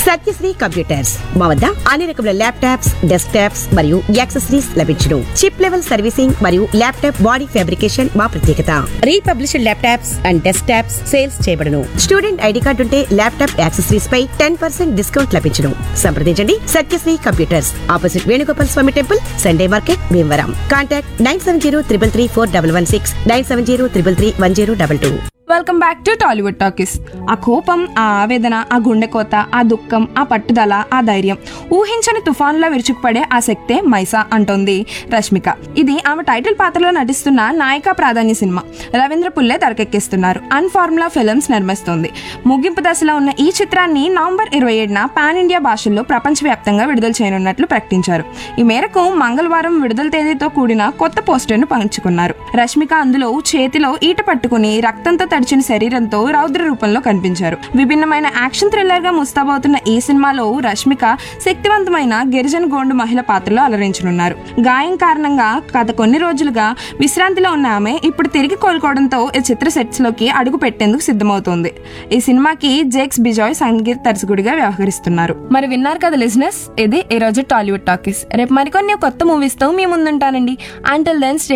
Satyasri computers మా వద్ద అన్ని రకముల ల్యాప్టాప్స్ డెస్క్ టాప్స్ మరియు యాక్సెసరీస్ లభించును చిప్ లెవెల్ సర్వీసింగ్ మరియు ల్యాప్టాప్ బాడీ ఫ్యాబ్రికేషన్ మా ప్రత్యేకత republished laptops and desktops sales చేయబడును స్టూడెంట్ ఐడి కార్డు ఉంటే ల్యాప్టాప్ యాక్సెసరీస్ పై టెన్ పర్సెంట్ డిస్కౌంట్ లభించును సంప్రదించండి Satyasri computers opposite Venugopal Swamy temple Sunday market Bhimavaram contact nine seven zero triple three four double one six nine seven zero triple three one zero double two welcome back to Tollywood talkies ఆ కోపం ఆ ఆవేదన ఆ గుండె కోత ఆ దుఃఖం ఆ పట్టుదల ఆ ధైర్యం ఊహించని తుఫాన్లా విరుచుకుపడే ఆ శక్తే మైసా అంటోంది రష్మిక ఇది ఆమె టైటిల్ పాత్రలో నటిస్తున్న నాయికా ప్రాధాన్య సినిమా రవీంద్ర పుల్లే తెరకెక్కిస్తున్నారు అన్ ఫార్ములా ఫిల్మ్స్ నిర్మిస్తోంది ముగింపు దశలో ఉన్న ఈ చిత్రాన్ని నవంబర్ ఇరవై ఏడున పాన్ ఇండియా భాషల్లో ప్రపంచవ్యాప్తంగా విడుదల చేయనున్నట్లు ప్రకటించారు ఈ మేరకు మంగళవారం విడుదల తేదీతో కూడిన కొత్త పోస్టర్ను పంచుకున్నారు రష్మిక అందులో చేతిలో ఈట పట్టుకుని రక్తంతో తడిచిన శరీరంతో రౌద్ర రూపంలో కనిపించారు విభిన్నమైన యాక్షన్ థ్రిల్లర్ గా ముస్తాబవుతున్న ఈ సినిమాలో రష్మిక శక్తివంతమైన గిరిజన గోండు మహిళ పాత్రలో అలరించనున్నారు గాయం కారణంగా గత కొన్ని రోజులుగా విశ్రాంతిలో ఉన్న ఆమె ఇప్పుడు తిరిగి కోలుకోవడంతో ఈ చిత్ర సెట్స్ లోకి అడుగు పెట్టేందుకు సిద్ధమవుతోంది ఈ సినిమాకి జేక్స్ బిజాయ్ సంగీత దర్శకుడిగా వ్యవహరిస్తున్నారు మరి విన్నారు కదా లిజినెస్ ఇది ఈ రోజు టాలీవుడ్ టాకీస్ రేపు మరికొన్ని కొత్త మూవీస్ తో మీ ముందుంటానండి అంటిల్ దెన్